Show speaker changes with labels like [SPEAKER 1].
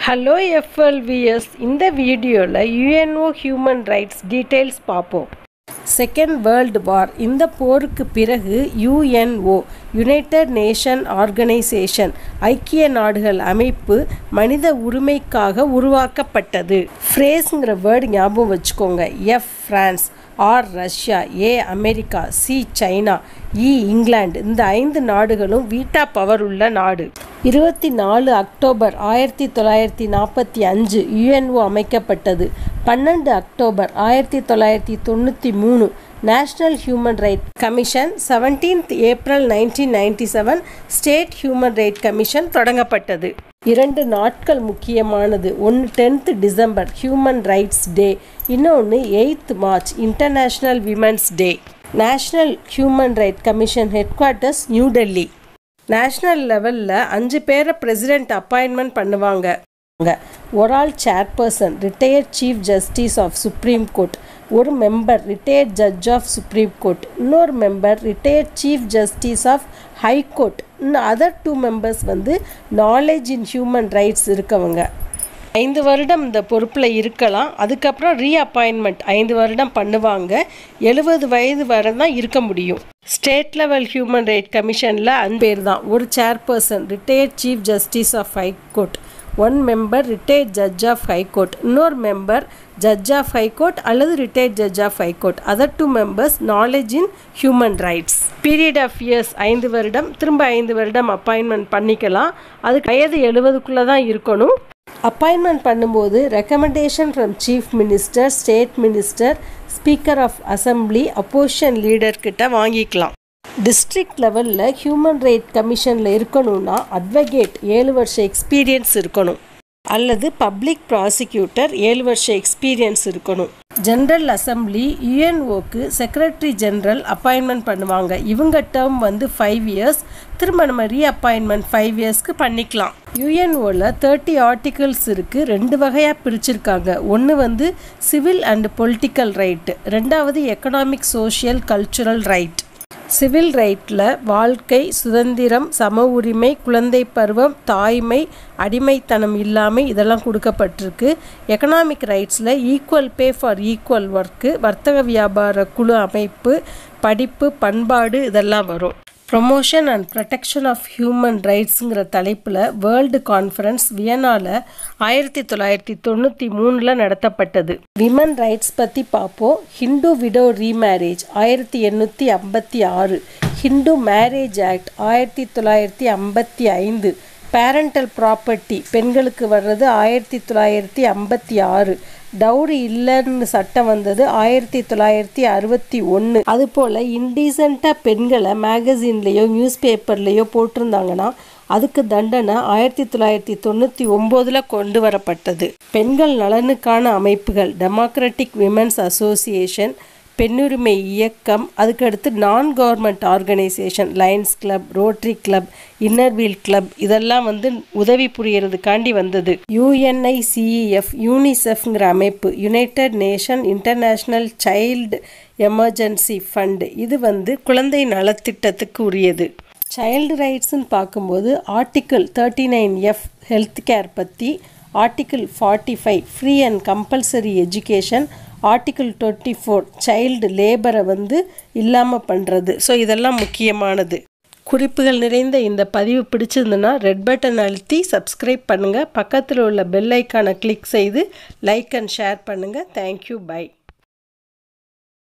[SPEAKER 1] hello FLVS இந்த வீடியோவில் UNO human rights details பார்ப்போம் செகண்ட் வேர்ல்டு வார் இந்த போருக்கு பிறகு யுஎன்ஓ யுனைடெட் நேஷன் ஆர்கனைசேஷன் ஐக்கிய நாடுகள் அமைப்பு மனித உரிமைக்காக உருவாக்கப்பட்டது ஃப்ரேஸுங்கிற வேர்டு ஞாபகம் வச்சுக்கோங்க F France R Russia A America C China E England இந்த ஐந்து நாடுகளும் வீட்டா பவர் உள்ள நாடு இருபத்தி நாலு அக்டோபர் ஆயிரத்தி தொள்ளாயிரத்தி நாற்பத்தி அஞ்சு யுஎன்ஓ அமைக்கப்பட்டது பன்னெண்டு அக்டோபர் ஆயிரத்தி தொள்ளாயிரத்தி தொண்ணூற்றி மூணு national human right commission seventeenth April nineteen ninety seven state human right commission தொடங்கப்பட்டது இரண்டு நாட்கள் முக்கியமானது ஒன்று tenth December human rights day இன்னொன்று eighth March international women's day national human right commission headquarters New Delhi national லெவலில் அஞ்சு பேரை president appointment பண்ணுவாங்க ஒரு ஆள் chairperson retired chief justice of supreme court ஒரு member retired judge of supreme court இன்னொரு member retired chief justice of high court இன்னும் other two members வந்து நாலேஜ் இன் ஹியூமன் ரைட்ஸ் இருக்கவங்க ஐந்து வருடம் இந்த பொறுப்பில் இருக்கலாம் அதுக்கப்புறம் ரீஅப்பாயின்மெண்ட் ஐந்து வருடம் பண்ணுவாங்க எழுபது வயது வரை தான் இருக்க முடியும் ஸ்டேட் லெவல் ஹியூமன் ரைட் கமிஷனில் அஞ்சு பேர் தான் ஒரு chairperson retired chief justice of high court one member retired judge of high court இன்னொரு member judge of high court அல்லது retired judge of high court other two members knowledge in human rights period of years ஐந்து வருடம் திரும்ப ஐந்து வருடம் appointment பண்ணிக்கலாம் அதுக்கு வயது எழுபதுக்குள்ளே தான் இருக்கணும் அப்பாயின்மெண்ட் பண்ணும்போது recommendation from chief minister state minister speaker of assembly opposition லீடர்கிட்ட வாங்கிக்கலாம் டிஸ்ட்ரிக்ட் லெவலில் ஹியூமன் ரைட் கமிஷனில் இருக்கணும்னா அட்வொகேட் ஏழு வருஷம் எக்ஸ்பீரியன்ஸ் இருக்கணும் அல்லது பப்ளிக் ப்ராசிக்யூட்டர் ஏழு வருஷம் எக்ஸ்பீரியன்ஸ் இருக்கணும் ஜென்ரல் அசம்பிளி யுஎன்ஓக்கு செக்ரட்டரி ஜென்ரல் அப்பாயின்மெண்ட் பண்ணுவாங்க இவங்க டேர்ம் வந்து ஃபைவ் இயர்ஸ் திரும்ப நம்ம ரீஅப்பாயின்மெண்ட் ஃபைவ் இயர்ஸ்க்கு பண்ணிக்கலாம் யுஎன்ஓவில் தேர்ட்டி ஆர்டிகல்ஸ் இருக்குது ரெண்டு வகையாக பிரிச்சிருக்காங்க ஒன்று வந்து சிவில் அண்ட் பொலிட்டிக்கல் ரைட்டு ரெண்டாவது economic social cultural right civil ரைட்டில் வாழ்க்கை சுதந்திரம் சம உரிமை குழந்தை பருவம் தாய்மை அடிமைத்தனம் இல்லாமல் இதெல்லாம் கொடுக்கப்பட்டிருக்கு எக்கனாமிக் ரைட்ஸில் equal pay for equal work வர்த்தக வியாபார குழு அமைப்பு படிப்பு பண்பாடு இதெல்லாம் வரும் promotion and protection of human ரைட்ஸுங்கிற தலைப்பில் வேர்ல்டு கான்ஃபரன்ஸ் வியனாவில் ஆயிரத்தி தொள்ளாயிரத்தி தொண்ணூற்றி மூணில் நடத்தப்பட்டது விமன் ரைட்ஸ் பற்றி பார்ப்போம் ஹிந்து விடோ ரீமேரேஜ் ஆயிரத்தி எண்ணூற்றி ஐம்பத்தி ஆறு ஹிந்து மேரேஜ் ஆக்ட் ஆயிரத்தி தொள்ளாயிரத்தி ஐம்பத்தி ஐந்து பேரண்டல் ப்ராப்பர்ட்டி பெண்களுக்கு வர்றது ஆயிரத்தி தொள்ளாயிரத்தி ஐம்பத்தி ஆறு டவுரி இல்லைன்னு சட்டம் வந்தது ஆயிரத்தி தொள்ளாயிரத்தி அறுபத்தி ஒன்று அதுபோல் இன்டீசெண்டாக பெண்களை மேகசின்லேயோ நியூஸ் பேப்பர்லேயோ போட்டிருந்தாங்கன்னா அதுக்கு தண்டனை ஆயிரத்தி தொள்ளாயிரத்தி தொண்ணூற்றி ஒம்போதில் கொண்டு வரப்பட்டது பெண்கள் நலனுக்கான அமைப்புகள் டெமோக்ராட்டிக் விமென்ஸ் அசோசியேஷன் பெண்ணுரிமை இயக்கம் அதுக்கடுத்து நான் government organisation Lions Club Rotary Club Inner Wheel Club இதெல்லாம் வந்து உதவி புரியறதுக்காண்டி வந்தது யூஎன்ஐசிஇஎஃப் யூனிசெஃப்ங்கிற அமைப்பு United Nation International Child Emergency Fund இது வந்து குழந்தை நலத்திட்டத்துக்கு உரியது சைல்டு ரைட்ஸ்ன்னு பார்க்கும்போது article thirty nine F health care பற்றி article forty five free and compulsory education article twenty four child லேபரை வந்து இல்லாமல் பண்ணுறது ஸோ இதெல்லாம் முக்கியமானது குறிப்புகள் நிறைந்த இந்த பதிவு பிடிச்சிருந்துன்னா ரெட் பட்டன் அழுத்தி சப்ஸ்கிரைப் பண்ணுங்கள் பக்கத்தில் உள்ள பெல் ஐக்கானை கிளிக் செய்து லைக் அண்ட் ஷேர் பண்ணுங்கள் தேங்க்யூ பை